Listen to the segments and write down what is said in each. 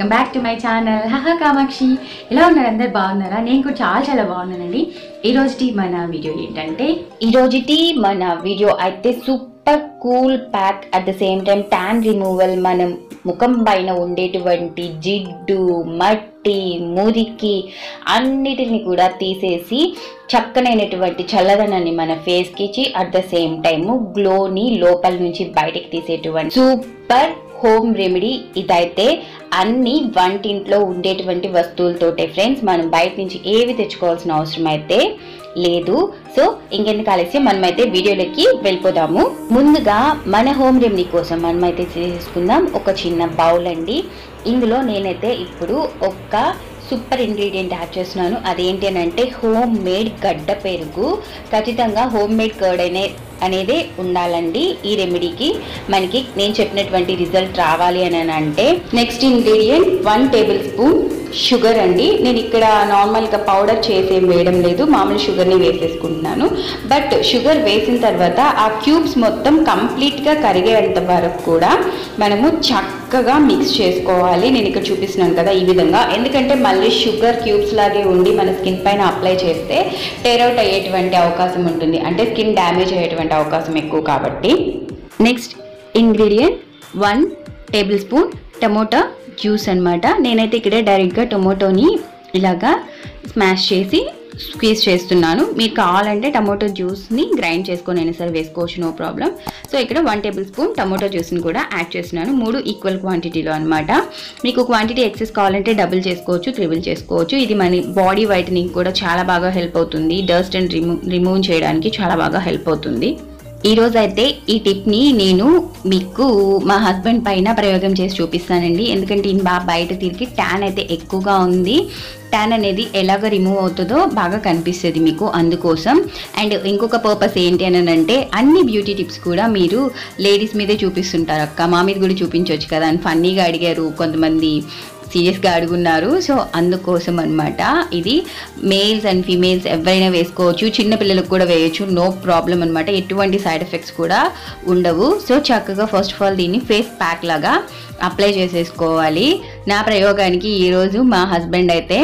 welcome back to my channel హహ కామాక్షి ఎలా ఉన్నారు అందరు బాగున్నారా నేను కూడా చాలా చాలా బాగున్నానండి ఈ రోజుటి మన వీడియో ఏంటంటే ఈ రోజుటి మన వీడియో అయితే super cool pack at the same time tan removal మనం ముఖం పైన ఉండేటువంటి జిడ్డు మట్టి మురికి అన్నిటిని కూడా తీసేసి చక్కనైనటువంటి చల్లదనాన్ని మన ఫేస్కి ఇచ్చి అట్ ద సేమ్ టైము గ్లోని లోపల నుంచి బయటకి తీసేటువంటి సూపర్ హోమ్ రెమెడీ ఇదైతే అన్ని వంటింట్లో ఉండేటువంటి వస్తువులతోటే ఫ్రెండ్స్ మనం బయట నుంచి ఏవి తెచ్చుకోవాల్సిన అవసరం అయితే లేదు సో ఇంకెందుకు ఆలస్యం మనమైతే వీడియోలోకి వెళ్ళిపోదాము ముందుగా మన హోమ్ రెమెడీ కోసం మనమైతే చేసుకుందాం ఒక చిన్న బౌల్ అండి ఇందులో నేనైతే ఇప్పుడు ఒక సూపర్ ఇంగ్రీడియంట్ యాడ్ చేస్తున్నాను అదేంటి అని అంటే హోమ్ మేడ్ గడ్డ పెరుగు ఖచ్చితంగా హోమ్ మేడ్ కర్డ్ అనే అనేది ఉండాలండి ఈ రెమెడీకి మనకి నేను చెప్పినటువంటి రిజల్ట్ రావాలి అని అంటే next ingredient one tablespoon sugar అండి నేను ఇక్కడ నార్మల్గా పౌడర్ చేసి ఏం వేయడం లేదు మామూలు షుగర్ని వేసేసుకుంటున్నాను బట్ షుగర్ వేసిన తర్వాత ఆ క్యూబ్స్ మొత్తం కంప్లీట్గా కరిగేంత వరకు కూడా మనము చక్కగా మిక్స్ చేసుకోవాలి నేను ఇక్కడ చూపిస్తున్నాను కదా ఈ విధంగా ఎందుకంటే మళ్ళీ షుగర్ క్యూబ్స్ లాగే ఉండి మన స్కిన్ పైన అప్లై చేస్తే టేరౌట్ అయ్యేటువంటి అవకాశం ఉంటుంది అంటే స్కిన్ డ్యామేజ్ అయ్యేటువంటి అవకాశం ఎక్కువ కాబట్టి next ingredient one tablespoon tomato juice అనమాట నేనైతే ఇక్కడ డైరెక్ట్గా టొమాటోని ఇలాగా స్మాష్ చేసి స్క్వీజ్ చేస్తున్నాను మీరు కావాలంటే టమాటో జ్యూస్ని గ్రైండ్ చేసుకొని అయినా సరే వేసుకోవచ్చు నో ప్రాబ్లం సో ఇక్కడ వన్ టేబుల్ స్పూన్ టమాటో జ్యూస్ని కూడా యాడ్ చేస్తున్నాను మూడు ఈక్వల్ క్వాంటిటీలో అనమాట మీకు క్వాంటిటీ ఎక్సెస్ కావాలంటే డబుల్ చేసుకోవచ్చు త్రిబుల్ చేసుకోవచ్చు ఇది మన బాడీ వైటనింగ్ కూడా చాలా బాగా హెల్ప్ అవుతుంది డస్ట్ అండ్ రిమూవ్ రిమూవ్ చేయడానికి చాలా బాగా హెల్ప్ అవుతుంది ఈ రోజు అయితే ఈ టిప్ని నేను మీకు మా హస్బెండ్ పైన ప్రయోగం చేసి చూపిస్తానండి ఎందుకంటే ఈయన బాగా బయట తిరిగి ట్యాన్ అయితే ఎక్కువగా ఉంది ట్యాన్ అనేది ఎలాగ రిమూవ్ అవుతుందో బాగా కనిపిస్తుంది మీకు అందుకోసం అండ్ ఇంకొక పర్పస్ ఏంటి అని అంటే అన్ని బ్యూటీ టిప్స్ కూడా మీరు లేడీస్ మీదే చూపిస్తుంటారు అక్క మా మీద కూడా చూపించవచ్చు కదా అని ఫన్నీగా అడిగారు కొంతమంది సీరియస్గా అడుగున్నారు సో అందుకోసం అనమాట ఇది మేల్స్ అండ్ ఫీమేల్స్ ఎవరైనా వేసుకోవచ్చు చిన్న పిల్లలకు కూడా వేయచ్చు నో ప్రాబ్లం అనమాట ఎటువంటి సైడ్ ఎఫెక్ట్స్ కూడా ఉండవు సో చక్కగా ఫస్ట్ ఆఫ్ ఆల్ దీన్ని ఫేస్ ప్యాక్ లాగా అప్లై చేసేసుకోవాలి నా ప్రయోగానికి ఈరోజు మా హస్బెండ్ అయితే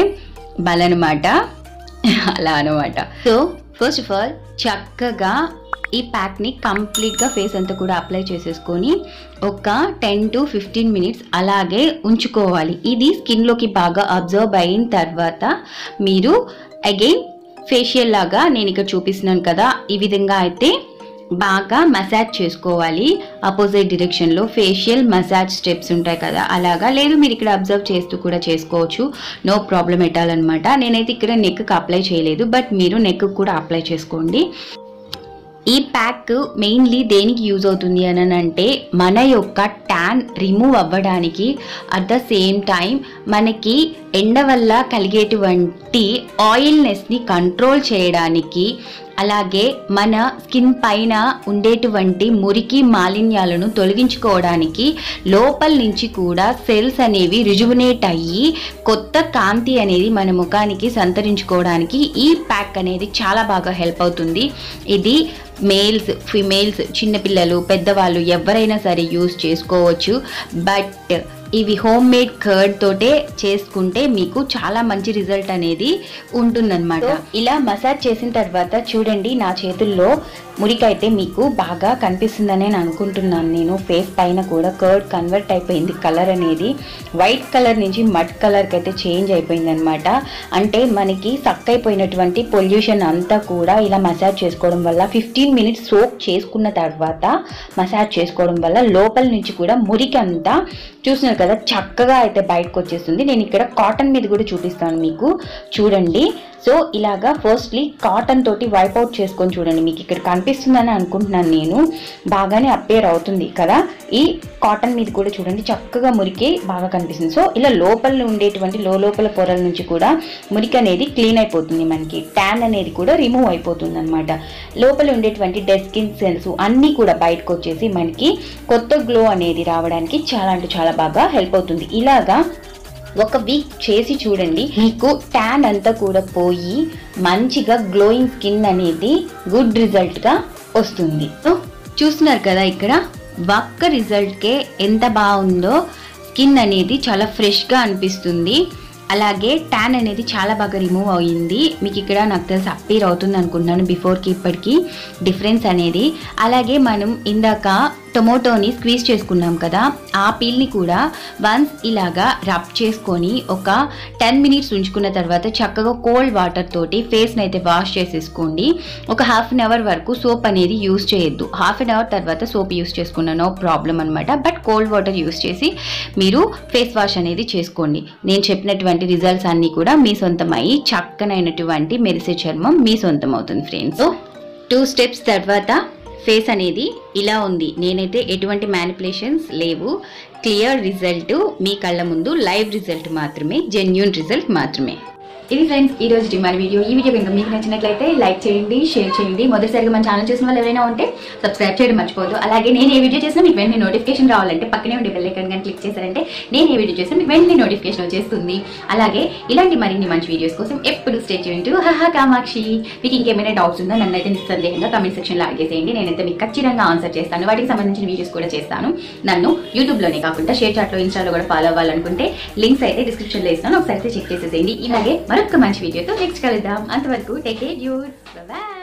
బలనమాట అలా అనమాట సో ఫస్ట్ ఆఫ్ ఆల్ చక్కగా ఈ ప్యాక్ని కంప్లీట్గా ఫేస్ అంతా కూడా అప్లై చేసేసుకొని ఒక టెన్ టు ఫిఫ్టీన్ మినిట్స్ అలాగే ఉంచుకోవాలి ఇది స్కిన్లోకి బాగా అబ్జర్వ్ అయిన తర్వాత మీరు అగైన్ ఫేషియల్ లాగా నేను ఇక్కడ చూపిస్తున్నాను కదా ఈ విధంగా అయితే బాగా మసాజ్ చేసుకోవాలి అపోజిట్ డిరెక్షన్లో ఫేషియల్ మసాజ్ స్టెప్స్ ఉంటాయి కదా అలాగా లేదు మీరు ఇక్కడ అబ్జర్వ్ చేస్తూ కూడా చేసుకోవచ్చు నో ప్రాబ్లం ఎట్టాలన్నమాట నేనైతే ఇక్కడ నెక్కి అప్లై చేయలేదు బట్ మీరు నెక్ కూడా అప్లై చేసుకోండి ఈ ప్యాక్ మెయిన్లీ దేనికి యూజ్ అవుతుంది అని అంటే మన యొక్క ట్యాన్ రిమూవ్ అవ్వడానికి అట్ ద సేమ్ టైం మనకి ఎండ వల్ల కలిగేటువంటి ఆయిల్నెస్ని కంట్రోల్ చేయడానికి అలాగే మన స్కిన్ పైన ఉండేటువంటి మురికి మాలిన్యాలను తొలగించుకోవడానికి లోపల నుంచి కూడా సెల్స్ అనేవి రిజువనేట్ అయ్యి కొత్త కాంతి అనేది మన ముఖానికి సంతరించుకోవడానికి ఈ ప్యాక్ అనేది చాలా బాగా హెల్ప్ అవుతుంది ఇది మేల్స్ ఫిమేల్స్ చిన్నపిల్లలు పెద్దవాళ్ళు ఎవరైనా సరే యూస్ చేసుకోవచ్చు బట్ ఇవి హోమ్ మేడ్ కర్డ్ తోటే చేసుకుంటే మీకు చాలా మంచి రిజల్ట్ అనేది ఉంటుందన్నమాట ఇలా మసాజ్ చేసిన తర్వాత చూడండి నా చేతుల్లో మురికైతే మీకు బాగా కనిపిస్తుందని నేను అనుకుంటున్నాను నేను ఫేస్ పైన కూడా కర్డ్ కన్వర్ట్ అయిపోయింది కలర్ అనేది వైట్ కలర్ నుంచి మడ్ కలర్కి అయితే చేంజ్ అయిపోయింది అనమాట అంటే మనకి సక్ అయిపోయినటువంటి పొల్యూషన్ అంతా కూడా ఇలా మసాజ్ చేసుకోవడం వల్ల ఫిఫ్టీన్ మినిట్స్ సోక్ చేసుకున్న తర్వాత మసాజ్ చేసుకోవడం వల్ల లోపల నుంచి కూడా మురికి అంతా చూస్తున్నారు కదా చక్కగా అయితే బయటకు వచ్చేస్తుంది నేను ఇక్కడ కాటన్ మీద కూడా చూపిస్తాను మీకు చూడండి సో ఇలాగా ఫస్ట్లీ కాటన్ తోటి వైప్ అవుట్ చేసుకొని చూడండి మీకు ఇక్కడ కనిపిస్తుందని అనుకుంటున్నాను నేను బాగానే అప్పేర్ అవుతుంది కదా ఈ కాటన్ మీద కూడా చూడండి చక్కగా మురికి బాగా కనిపిస్తుంది సో ఇలా లోపల ఉండేటువంటి లో లోపల పొరల నుంచి కూడా మురికి అనేది క్లీన్ అయిపోతుంది మనకి ట్యాన్ అనేది కూడా రిమూవ్ అయిపోతుంది అనమాట లోపల ఉండేటువంటి డెడ్ స్కిన్ సెల్స్ అన్నీ కూడా బయటకు వచ్చేసి మనకి కొత్త గ్లో అనేది రావడానికి చాలా అంటే చాలా బాగా హెల్ప్ అవుతుంది ఇలాగా ఒక వీక్ చేసి చూడండి మీకు ట్యాన్ అంతా కూడా పోయి మంచిగా గ్లోయింగ్ స్కిన్ అనేది గుడ్ రిజల్ట్గా వస్తుంది సో చూస్తున్నారు కదా ఇక్కడ ఒక్క రిజల్ట్కే ఎంత బాగుందో స్కిన్ అనేది చాలా ఫ్రెష్గా అనిపిస్తుంది అలాగే ట్యాన్ అనేది చాలా బాగా రిమూవ్ అయ్యింది మీకు ఇక్కడ నాకు తెలిసి అప్పీర్ అవుతుంది అనుకుంటున్నాను బిఫోర్కి ఇప్పటికి డిఫరెన్స్ అనేది అలాగే మనం ఇందాక టొమాటోని స్క్వీజ్ చేసుకున్నాం కదా ఆ పీల్ని కూడా వన్స్ ఇలాగా రబ్ చేసుకొని ఒక టెన్ మినిట్స్ ఉంచుకున్న తర్వాత చక్కగా కోల్డ్ వాటర్ తోటి ఫేస్ని అయితే వాష్ చేసేసుకోండి ఒక హాఫ్ అన్ అవర్ వరకు సోప్ అనేది యూస్ చేయొద్దు హాఫ్ అన్ అవర్ తర్వాత సోప్ యూస్ చేసుకున్న నో ప్రాబ్లం అనమాట బట్ కోల్డ్ వాటర్ యూస్ చేసి మీరు ఫేస్ వాష్ అనేది చేసుకోండి నేను చెప్పినటువంటి రిజల్ట్స్ అన్నీ కూడా మీ సొంతమై చక్కనైనటువంటి మెరిసే చర్మం మీ సొంతం అవుతుంది ఫ్రెండ్స్ టూ స్టెప్స్ తర్వాత ఫేస్ అనేది ఇలా ఉంది నేనైతే ఎటువంటి మ్యానిపులేషన్స్ లేవు క్లియర్ రిజల్ట్ మీ కళ్ళ ముందు లైవ్ రిజల్ట్ మాత్రమే జెన్యున్ రిజల్ట్ మాత్రమే ఇది ఫ్రెండ్స్ ఈ రోజు మన వీడియో ఈ వీడియో కనుక మీకు నచ్చినట్లయితే లైక్ చేయండి షేర్ చేయండి మొదటిసారిగా మన ఛానల్ చూసిన వాళ్ళు ఎవరైనా ఉంటే సబ్స్క్రైబ్ చేయడం మర్చిపోవద్దు అలాగే నేను ఏ వీడియో చేసినా మీకు వెంటనే నోటిఫికేషన్ రావాలంటే పక్కనే ఉండే బెల్ ఐకాన్ కానీ క్లిక్ చేశారంటే నేను ఏ వీడియో చేసినా మీకు వెంటనే నోటిఫికేషన్ వచ్చేస్తుంది అలాగే ఇలాంటి మరిన్ని మంచి వీడియోస్ కోసం ఎప్పుడు స్టే చేయండి హహా కామాక్షి మీకు ఇంకేమైనా డౌట్స్ ఉందో నన్ను అయితే నిస్సందేహంగా కమెంట్ సెక్షన్లో అడిగేసేయండి నేనైతే మీకు ఖచ్చితంగా ఆన్సర్ చేస్తాను వాటికి సంబంధించిన వీడియోస్ కూడా చేస్తాను నన్ను యూట్యూబ్లోనే కాకుండా షేర్ చాట్లో ఇన్స్టాలో కూడా ఫాలో అవ్వాలనుకుంటే లింక్స్ అయితే డిస్క్రిప్షన్లో ఇస్తాను ఒకసారి అయితే చెక్ చేసేసేయండి ఇలాగే మరొక మంచి వీడియోతో నెక్స్ట్ కలుద్దాం అంతవరకు టేక్ కేర్ యూర్ బాయ్